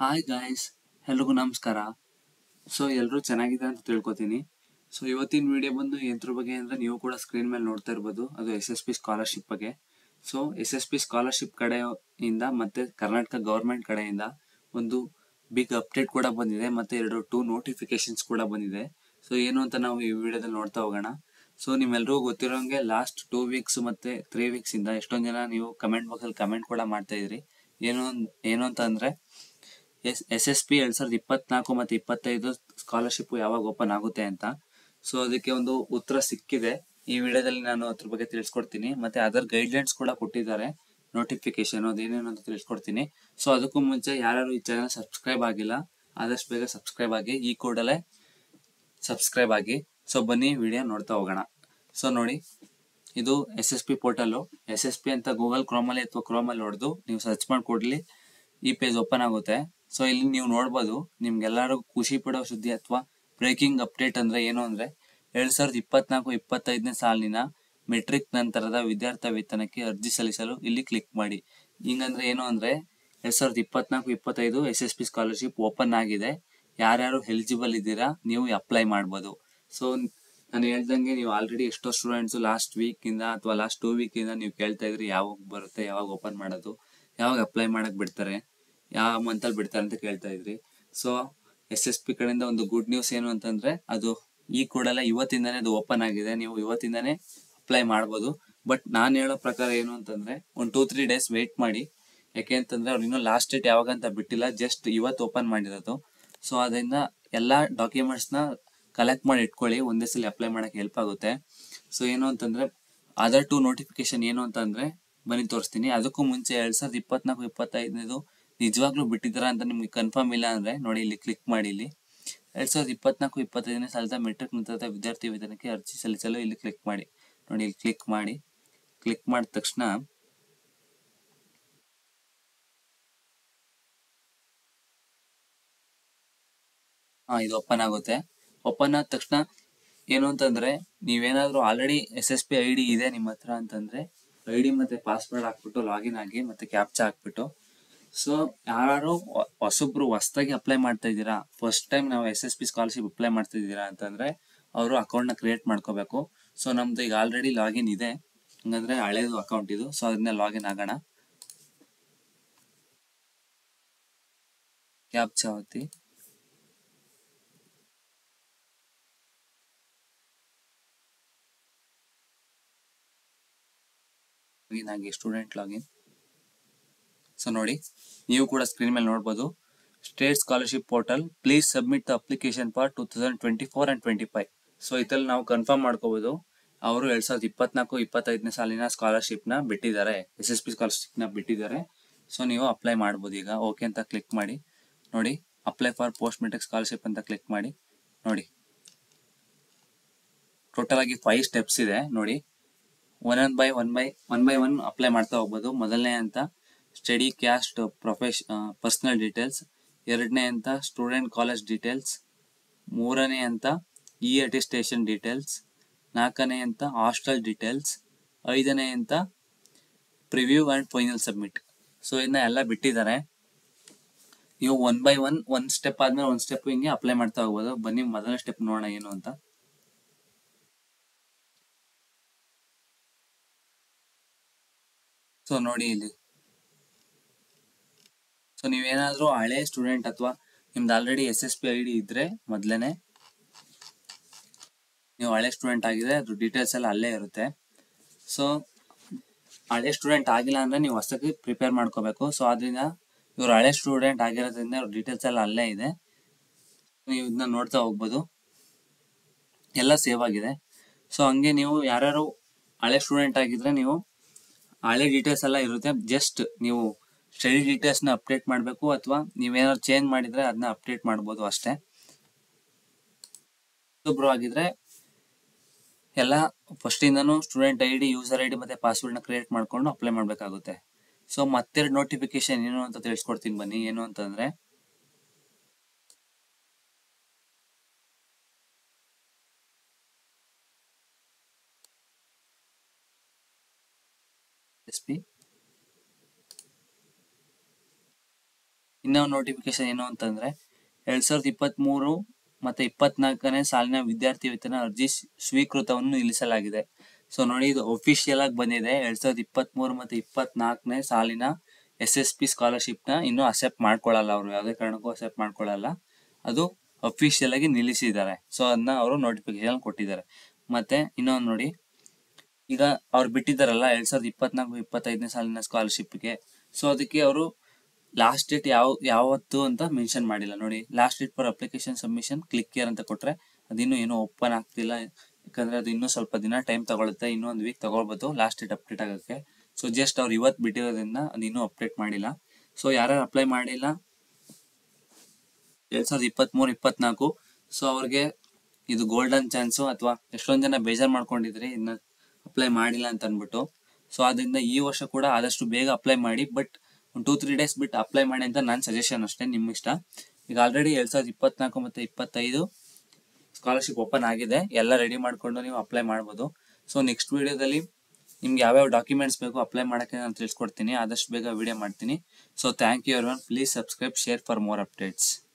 hi guys ಎಲ್ರಿಗೂ ನಮಸ್ಕಾರ so ಎಲ್ಲರೂ ಚೆನ್ನಾಗಿದೆ ಅಂತ ತಿಳ್ಕೊತೀನಿ ಸೊ ಇವತ್ತಿನ ವಿಡಿಯೋ ಬಂದು ಎಂತ್ರ ಬಗ್ಗೆ ಅಂದ್ರೆ ನೀವು ಕೂಡ ಸ್ಕ್ರೀನ್ ಮೇಲೆ ನೋಡ್ತಾ ಇರ್ಬೋದು ಅದು ಎಸ್ ಎಸ್ ಪಿ ಸ್ಕಾಲರ್ಶಿಪ್ ಬಗ್ಗೆ so S S P scholarship ಕಡೆಯಿಂದ ಮತ್ತೆ ಕರ್ನಾಟಕ ಗೌರ್ಮೆಂಟ್ ಕಡೆಯಿಂದ ಒಂದು ಬಿಗ್ ಅಪ್ಡೇಟ್ ಕೂಡ ಬಂದಿದೆ ಮತ್ತೆ ಎರಡು ಟೂ ನೋಟಿಫಿಕೇಶನ್ಸ್ ಕೂಡ ಬಂದಿದೆ ಸೊ ಏನು ಅಂತ ನಾವು ಈ ವಿಡಿಯೋದಲ್ಲಿ ನೋಡ್ತಾ ಹೋಗೋಣ ಸೊ ನಿಮ್ಮೆಲ್ರಿಗೂ ಗೊತ್ತಿರೋಂಗೆ ಲಾಸ್ಟ್ ಟೂ ವೀಕ್ಸ್ ಮತ್ತೆ ತ್ರೀ ವೀಕ್ಸ್ ಇಂದ ಎಷ್ಟೊಂದ್ ಜನ ನೀವು ಕಮೆಂಟ್ ಬಾಕ್ಸ್ ಅಲ್ಲಿ ಕಮೆಂಟ್ ಕೂಡ ಮಾಡ್ತಾ ಇದ್ರಿ ಏನು ಅನ್- ಏನು ಅಂತ ಅಂದ್ರೆ ಎಸ್ ಎಸ್ ಎಸ್ ಪಿ ಎರಡ್ ಸಾವಿರದ ಇಪ್ಪತ್ನಾಲ್ಕು ಮತ್ತೆ ಇಪ್ಪತ್ತೈದು ಸ್ಕಾಲರ್ಶಿಪ್ ಯಾವಾಗ ಓಪನ್ ಆಗುತ್ತೆ ಅಂತ ಸೊ ಅದಕ್ಕೆ ಒಂದು ಉತ್ತರ ಸಿಕ್ಕಿದೆ ಈ ವಿಡಿಯೋದಲ್ಲಿ ನಾನು ಅದ್ರ ಬಗ್ಗೆ ತಿಳಿಸ್ಕೊಡ್ತೀನಿ ಮತ್ತೆ ಅದರ್ ಗೈಡ್ಲೈನ್ಸ್ ಕೂಡ ಕೊಟ್ಟಿದ್ದಾರೆ ನೋಟಿಫಿಕೇಶನ್ ಅದೇನೇನು ಅಂತ ತಿಳಿಸ್ಕೊಡ್ತೀನಿ ಸೊ ಅದಕ್ಕೂ ಮುಂಚೆ ಯಾರು ಈ ಚಾನಲ್ ಸಬ್ಸ್ಕ್ರೈಬ್ ಆಗಿಲ್ಲ ಆದಷ್ಟು ಬೇಗ ಸಬ್ಸ್ಕ್ರೈಬ್ ಆಗಿ ಈ ಕೂಡಲೇ ಸಬ್ಸ್ಕ್ರೈಬ್ ಆಗಿ ಸೊ ಬನ್ನಿ ವಿಡಿಯೋ ನೋಡ್ತಾ ಹೋಗೋಣ ಸೊ ನೋಡಿ ಇದು S S P portal S S P ಅಂತ ಗೂಗಲ್ ಕ್ರೋಮಲ್ಲಿ ಅಥವಾ ಕ್ರೋಮಲ್ಲಿ ಹೊಡೆದು ನೀವು ಸರ್ಚ್ ಮಾಡಿ ಕೊಡ್ಲಿ ಈ ಪೇಜ್ ಓಪನ್ ಆಗುತ್ತೆ ಸೊ ಇಲ್ಲಿ ನೀವು ನೋಡ್ಬೋದು ನಿಮ್ಗೆಲ್ಲರೂ ಖುಷಿ ಪಡೋ ಸುದ್ದಿ ಅಥವಾ ಬ್ರೇಕಿಂಗ್ ಅಪ್ಡೇಟ್ ಅಂದ್ರೆ ಏನು ಅಂದ್ರೆ ಎರಡ್ ಸಾವಿರದ ಇಪ್ಪತ್ನಾಲ್ಕು ಇಪ್ಪತ್ತೈದನೇ ಸಾಲಿನ ಮೆಟ್ರಿಕ್ ನಂತರದ ವಿದ್ಯಾರ್ಥಿ ವೇತನಕ್ಕೆ ಅರ್ಜಿ ಸಲ್ಲಿಸಲು ಇಲ್ಲಿ ಕ್ಲಿಕ್ ಮಾಡಿ ಹಿಂಗಂದ್ರೆ ಏನು ಅಂದ್ರೆ ಎರಡ್ ಸಾವಿರದ ಇಪ್ಪತ್ನಾಲ್ಕು ಇಪ್ಪತ್ತೈದು S S P scholarship open ಆಗಿದೆ ಯಾರ್ಯಾರು ಎಲಿಜಿಬಲ್ ಇದ್ದೀರಾ ನೀವು ಅಪ್ಲೈ ಮಾಡ್ಬೋದು ಸೊ ನಾನು ಹೇಳ್ದಂಗೆ ನೀವು ಆಲ್ರೆಡಿ ಎಷ್ಟೋ ಸ್ಟೂಡೆಂಟ್ಸ್ ಲಾಸ್ಟ್ ವೀಕ್ ಇಂದ ಅಥವಾ ಲಾಸ್ಟ್ ಟೂ ವೀಕ್ ಇಂದ ನೀವು ಕೇಳ್ತಾ ಇದ್ರಿ ಯಾವಾಗ ಬರುತ್ತೆ ಯಾವಾಗ ಓಪನ್ ಮಾಡೋದು ಯಾವಾಗ ಅಪ್ಲೈ ಮಾಡಕ್ ಬಿಡ್ತಾರೆ ಯಾವ ಮಂತ್ ಅಲ್ಲಿ ಬಿಡ್ತಾರೆ ಅಂತ ಕೇಳ್ತಾ ಇದ್ರಿ ಸೊ ಎಸ್ ಎಸ್ ಪಿ ಕಡೆಯಿಂದ ಒಂದು ಗುಡ್ ನ್ಯೂಸ್ ಏನು ಅಂತಂದ್ರೆ ಅದು ಈ ಕೂಡಲೇ ಇವತ್ತಿಂದಾನೇ ಅದು ಓಪನ್ ಆಗಿದೆ ನೀವು ಇವತ್ತಿಂದಾನೇ ಅಪ್ಲೈ ಮಾಡ್ಬೋದು ಬಟ್ ನಾನು ಹೇಳೋ ಪ್ರಕಾರ ಏನು ಅಂತಂದ್ರೆ ಒಂದು ಟೂ ತ್ರೀ ಡೇಸ್ ವೇಟ್ ಮಾಡಿ ಯಾಕೆ ಅಂತಂದ್ರೆ ಅವ್ರು ಇನ್ನೂ ಲಾಸ್ಟ್ ಡೇಟ್ ಯಾವಾಗ ಅಂತ ಬಿಟ್ಟಿಲ್ಲ ಜಸ್ಟ್ ಇವತ್ತು ಓಪನ್ ಮಾಡಿರೋದು ಸೊ ಅದರಿಂದ ಎಲ್ಲಾ ಡಾಕ್ಯುಮೆಂಟ್ಸ್ ನ ಕಲೆಕ್ಟ್ ಮಾಡಿ ಇಟ್ಕೊಳ್ಳಿ ಒಂದೇ ಸಲ ಅಪ್ಲೈ ಮಾಡಕ್ಕೆ ಹೆಲ್ಪ್ ಆಗುತ್ತೆ ಸೊ ಏನು ಅಂತಂದ್ರೆ ಅದರ್ ಟು ನೋಟಿಫಿಕೇಶನ್ ಏನು ಅಂತಂದ್ರೆ ಬನ್ನಿ ತೋರಿಸ್ತೀನಿ ಅದಕ್ಕೂ ಮುಂಚೆ ಎರಡ್ ಸಾವಿರದ ಇಪ್ಪತ್ನಾಲ್ಕು ಇಪ್ಪತ್ತೈದನೇದು ನಿಜವಾಗ್ಲೂ ಬಿಟ್ಟಿದ್ದಾರಾ ಅಂತ ನಿಮ್ಗೆ ಕನ್ಫರ್ಮ್ ಇಲ್ಲ ಅಂದ್ರೆ ನೋಡಿ ಇಲ್ಲಿ ಕ್ಲಿಕ್ ಮಾಡಿ ಇಲ್ಲಿ ಎರಡ್ ಸಾವಿರದ ಇಪ್ಪತ್ನಾಲ್ಕು ಇಪ್ಪತ್ತೈದನೇ ಸಾಲದ ಮೆಟ್ರಿಕ್ ನಂತರದ ವಿದ್ಯಾರ್ಥಿ ವೇತನಕ್ಕೆ ಅರ್ಜಿ ಸಲ್ಲಿಸಲು ಇಲ್ಲಿ ಕ್ಲಿಕ್ ಮಾಡಿ ನೋಡಿ ಇಲ್ಲಿ ಕ್ಲಿಕ್ ಮಾಡಿ ಕ್ಲಿಕ್ ಮಾಡಿದ ತಕ್ಷಣ ಹಾ ಇದು ಓಪನ್ ಆಗುತ್ತೆ ಓಪನ್ ಆದ ತಕ್ಷಣ ಏನು ಅಂತಂದ್ರೆ ನೀವೇನಾದ್ರೂ already S S P I D ಇದೆ ನಿಮ್ಮ ಹತ್ರ ಅಂತಂದ್ರೆ ಐ ಡಿ ಮತ್ತೆ ಪಾಸ್ವರ್ಡ್ ಹಾಕ್ಬಿಟ್ಟು ಲಾಗಿನ್ ಆಗಿ ಮತ್ತೆ ಕ್ಯಾಪ್ಚಾ ಹಾಕ್ಬಿಟ್ಟು ಸೊ ಯಾರು ಹೊಸಬ್ರು ಹೊಸದಾಗಿ ಅಪ್ಲೈ ಮಾಡ್ತಾ ಇದ್ದೀರಾ ಫಸ್ಟ್ ಟೈಮ್ ನಾವು S S P scholarship apply ಮಾಡ್ತಾ ಇದ್ದೀರಾ ಅಂತಂದ್ರೆ ಅವರು ಅಕೌಂಟ್ ನ ಕ್ರಿಯೇಟ್ ಮಾಡ್ಕೋಬೇಕು ಸೊ ನಮ್ದು ಈಗ ಆಲ್ರೆಡಿ ಲಾಗಿನ್ ಇದೆ ಹಂಗಂದ್ರೆ ಹಳೇದು ಅಕೌಂಟ್ ಇದು ಸೊ ಅದನ್ನ ಲಾಗಿನ್ ಆಗೋಣ ಕ್ಯಾಪ್ಚಾ ಒತ್ತಿ ಲಾಗಿನ್ ಆಗಿ ಸ್ಟೂಡೆಂಟ್ ಲಾಗಿನ್ ಸೊ ನೋಡಿ ನೀವು ಕೂಡ ಸ್ಕ್ರೀನ್ ಮೇಲೆ ನೋಡ್ಬೋದು state scholarship portal please submit the application for two thousand twenty four and twenty five so ಇದ್ರಲ್ಲಿ ನಾವು ಕನ್ಫರ್ಮ್ ಮಾಡ್ಕೋಬಹುದು ಅವರು ಎರಡ್ ಸಾವಿರದ ಇಪ್ಪತ್ನಾಲ್ಕು ಇಪ್ಪತ್ತೈದನೇ ಸಾಲಿನ ಸ್ಕಾಲರ್ಶಿಪ್ ನ ಬಿಟ್ಟಿದ್ದಾರೆ ಎಸ್ ಎಸ್ ಪಿ ಸ್ಕಾಲರ್ಶಿಪ್ ನ ಬಿಟ್ಟಿದ್ದಾರೆ ಸೊ ನೀವು ಅಪ್ಲೈ ಮಾಡ್ಬೋದು ಈಗ ಓಕೆ ಅಂತ ಕ್ಲಿಕ್ ಮಾಡಿ ನೋಡಿ apply for post matric scholarship ಅಂತ ಕ್ಲಿಕ್ ಮಾಡಿ ನೋಡಿ ಟೋಟಲ್ ಆಗಿ ಫೈವ್ ಸ್ಟೆಪ್ಸ್ ಇದೆ ನೋಡಿ one one by one by one by one apply ಮಾಡ್ತಾ ಹೋಗ್ಬೋದು ಮೊದಲನೇ ಅಂತ study caste profess personal details ಎರಡನೇ ಅಂತ ಸ್ಟೂಡೆಂಟ್ ಕಾಲೇಜ್ ಡೀಟೇಲ್ಸ್ ಮೂರನೇ ಅಂತ ಇ ಅಟೆಸ್ಟೇಷನ್ ಡೀಟೇಲ್ಸ್ ನಾಲ್ಕನೇ ಅಂತ ಹಾಸ್ಟೆಲ್ ಡೀಟೇಲ್ಸ್ ಐದನೇ ಅಂತ preview and final submit so ಇದನ್ನ ಎಲ್ಲ ಬಿಟ್ಟಿದ್ದಾರೆ ನೀವು ಒನ್ ಬೈ ಒನ್ ಒಂದ್ ಸ್ಟೆಪ್ ಆದ್ಮೇಲೆ ಒಂದ್ ಸ್ಟೆಪ್ ಹಿಂಗೆ ಅಪ್ಲೈ ಮಾಡ್ತಾ ಹೋಗ್ಬೋದು ಬನ್ನಿ ಮೊದಲನೇ ಸ್ಟೆಪ್ ನೋಡೋಣ ಏನು ಅಂತ ಸೊ ನೋಡಿ ಇಲ್ಲಿ ಸೊ ನೀವೇನಾದ್ರೂ ಹಳೆ ಸ್ಟೂಡೆಂಟ್ ಅಥವಾ ನಿಮ್ದು already S S P I D ಇದ್ರೆ ಮೊದ್ಲೇನೆ ನೀವು ಹಳೆ ಸ್ಟೂಡೆಂಟ್ ಆಗಿದೆ ಅದ್ರ ಡೀಟೇಲ್ಸ್ ಎಲ್ಲ ಅಲ್ಲೇ ಇರುತ್ತೆ ಸೊ ಹಳೆ ಸ್ಟೂಡೆಂಟ್ ಆಗಿಲ್ಲ ಅಂದ್ರೆ ನೀವು ಹೊಸದಾಗಿ ಪ್ರಿಪೇರ್ ಮಾಡ್ಕೋಬೇಕು ಸೊ ಅದರಿಂದ ಇವ್ರು ಹಳೆ ಸ್ಟೂಡೆಂಟ್ ಆಗಿರೋದ್ರಿಂದ ಅವ್ರ ಡೀಟೇಲ್ಸ್ ಎಲ್ಲ ಅಲ್ಲೇ ಇದೆ ನೀವು ಇದನ್ನ ನೋಡ್ತಾ ಹೋಗ್ಬೋದು ಎಲ್ಲ ಸೇವ್ ಆಗಿದೆ ಸೊ ಹಂಗೆ ನೀವು ಯಾರ್ಯಾರು ಹಳೆ ಸ್ಟೂಡೆಂಟ್ ಆಗಿದ್ರೆ ನೀವು ಹಳೆ ಡೀಟೇಲ್ಸ್ ಎಲ್ಲ ಇರುತ್ತೆ ಜಸ್ಟ್ ನೀವು ಸ್ಟಡಿ ಡೀಟೇಲ್ಸ್ ನ ಅಪ್ಡೇಟ್ ಮಾಡಬೇಕು ಅಥವಾ ನೀವೇನಾದ್ರು ಚೇಂಜ್ ಮಾಡಿದ್ರೆ ಅದನ್ನ ಅಪ್ಡೇಟ್ ಮಾಡ್ಬೋದು ಅಷ್ಟೇ ಒಬ್ರು ಆಗಿದ್ರೆ ಎಲ್ಲ ಫಸ್ಟ್ ಇಂದನು student I D user I D ಮತ್ತೆ ಪಾಸ್ವರ್ಡ್ ನ ಕ್ರಿಯೇಟ್ ಮಾಡ್ಕೊಂಡು ಅಪ್ಲೈ ಮಾಡ್ಬೇಕಾಗುತ್ತೆ ಸೊ ಮತ್ತೆರಡು ನೋಟಿಫಿಕೇಶನ್ ಏನು ಅಂತ ತಿಳಿಸ್ಕೊಡ್ತೀನಿ ಬನ್ನಿ ಏನು ಅಂತಂದ್ರೆ ಎಸ್ ಪಿ ಇನ್ನೊಂದು ನೋಟಿಫಿಕೇಶನ್ ಏನು ಅಂತಂದ್ರೆ ಎರಡ್ ಸಾವಿರದ ಇಪ್ಪತ್ತ್ಮೂರು ಮತ್ತೆ ಇಪ್ಪತ್ನಾಲ್ಕನೇ ಸಾಲಿನ ವಿದ್ಯಾರ್ಥಿ ವೇತನ ಅರ್ಜಿ ಸ್- ಸ್ವೀಕೃತವನ್ನು ನಿಲ್ಲಿಸಲಾಗಿದೆ ಸೊ ನೋಡಿ ಇದು ಒಫಿಷಿಯಲ್ ಆಗಿ ಬಂದಿದೆ ಎರಡ್ ಸಾವಿರದ ಇಪ್ಪತ್ತ್ಮೂರು ಮತ್ತೆ ಇಪ್ಪತ್ನಾಲ್ಕನೇ ಸಾಲಿನ ಎಸ್ ಎಸ್ ಪಿ ಸ್ಕಾಲರ್ಶಿಪ್ ನ ಇನ್ನೂ ಅಕ್ಸೆಪ್ಟ್ ಮಾಡ್ಕೊಳ್ಳಲ್ಲ ಅವರು ಯಾವುದೇ ಕಾರಣಕ್ಕೂ ಅಕ್ಸೆಪ್ಟ್ ಮಾಡ್ಕೊಳ್ಳಲ್ಲ ಅದು ಅಫಿಷಿಯಲ್ ಆಗಿ ನಿಲ್ಲಿಸಿದ್ದಾರೆ ಸೊ ಅದನ್ನ ಅವರು ನೋಟಿಫಿಕೇಶನ್ ಕೊಟ್ಟಿದ್ದಾರೆ ಮತ್ತೆ ಇನ್ನೊಂದು ನೋಡಿ ಈಗ ಅವ್ರು ಬಿಟ್ಟಿದ್ದಾರಲ್ಲ ಎರಡ್ ಸಾವಿರದ ಇಪ್ಪತ್ನಾಲ್ಕು ಇಪ್ಪತ್ತೈದನೇ ಸಾಲಿನ ಸ್ಕಾಲರ್ಶಿಪ್ಗೆ ಸೊ ಅದಕ್ಕೆ ಅವರು ಲಾಸ್ಟ್ ಡೇಟ್ ಯಾವ ಯಾವತ್ತು ಅಂತ ಮೆನ್ಷನ್ ಮಾಡಿಲ್ಲ ನೋಡಿ last date for application submission click year ಅಂತ ಕೊಟ್ರೆ ಅದಿನ್ನೂ ಏನೂ ಓಪನ್ ಆಗ್ತಿಲ್ಲ ಯಾಕಂದ್ರೆ ಅದು ಇನ್ನೂ ಸ್ವಲ್ಪ ದಿನ ಟೈಮ್ ತಗೊಳುತ್ತೆ ಇನ್ನೂ ಒಂದು ವೀಕ್ ತಗೊಳ್ಬೋದು ಲಾಸ್ಟ್ ಡೇಟ್ ಅಪ್ಡೇಟ್ ಆಗೋಕ್ಕೆ ಸೊ ಜಸ್ಟ್ ಅವ್ರು ಇವತ್ತು ಬಿಟ್ಟಿರೋದ್ರಿಂದ ಅದು ಇನ್ನೂ ಅಪ್ಡೇಟ್ ಮಾಡಿಲ್ಲ ಸೊ ಯಾರು ಅಪ್ಲೈ ಮಾಡಿಲ್ಲ ಎರಡ್ ಸಾವಿರದ ಇಪ್ಪತ್ಮೂರು ಇಪ್ಪತ್ನಾಲ್ಕು ಸೊ ಅವ್ರಿಗೆ ಇದು ಗೋಲ್ಡನ್ ಚಾನ್ಸು ಅಥವಾ ಎಷ್ಟೊಂದು ಜನ ಬೇಜಾರು ಮಾಡ್ಕೊಂಡಿದ್ರಿ ಇನ್ನ ಅಪ್ಲೈ ಮಾಡಿಲ್ಲ ಅಂತ ಅಂದ್ಬಿಟ್ಟು ಸೊ ಅದರಿಂದ ಈ ವರ್ಷ ಕೂಡ ಆದಷ್ಟು ಬೇಗ ಅಪ್ಲೈ ಮಾಡಿ ಬಟ್ ಒಂದು ಟೂ ತ್ರೀ ಡೇಸ್ ಬಿಟ್ಟು ಅಪ್ಲೈ ಮಾಡಿ ಅಂತ ನನ್ನ ಸಜೆಷನ್ ಅಷ್ಟೇ ನಿಮ್ಮ ಇಷ್ಟ ಈಗ ಆಲ್ರೆಡಿ ಎರಡ್ ಸಾವಿರದ ಇಪ್ಪತ್ನಾಲ್ಕು ಮತ್ತೆ ಇಪ್ಪತ್ತೈದು ಸ್ಕಾಲರ್ಶಿಪ್ ಓಪನ್ ಆಗಿದೆ ಎಲ್ಲ ರೆಡಿ ಮಾಡ್ಕೊಂಡು ನೀವು ಅಪ್ಲೈ ಮಾಡ್ಬೋದು ಸೊ ನೆಕ್ಸ್ಟ್ ವಿಡಿಯೋದಲ್ಲಿ ನಿಮ್ಗೆ ಯಾವ್ಯಾವ ಡಾಕ್ಯುಮೆಂಟ್ಸ್ ಬೇಕು ಅಪ್ಲೈ ಮಾಡೋಕ್ಕೆ ನಾನು ತಿಳಿಸ್ಕೊಡ್ತೀನಿ ಆದಷ್ಟು ಬೇಗ ವಿಡಿಯೋ ಮಾಡ್ತೀನಿ so thank you every please subscribe share for more updates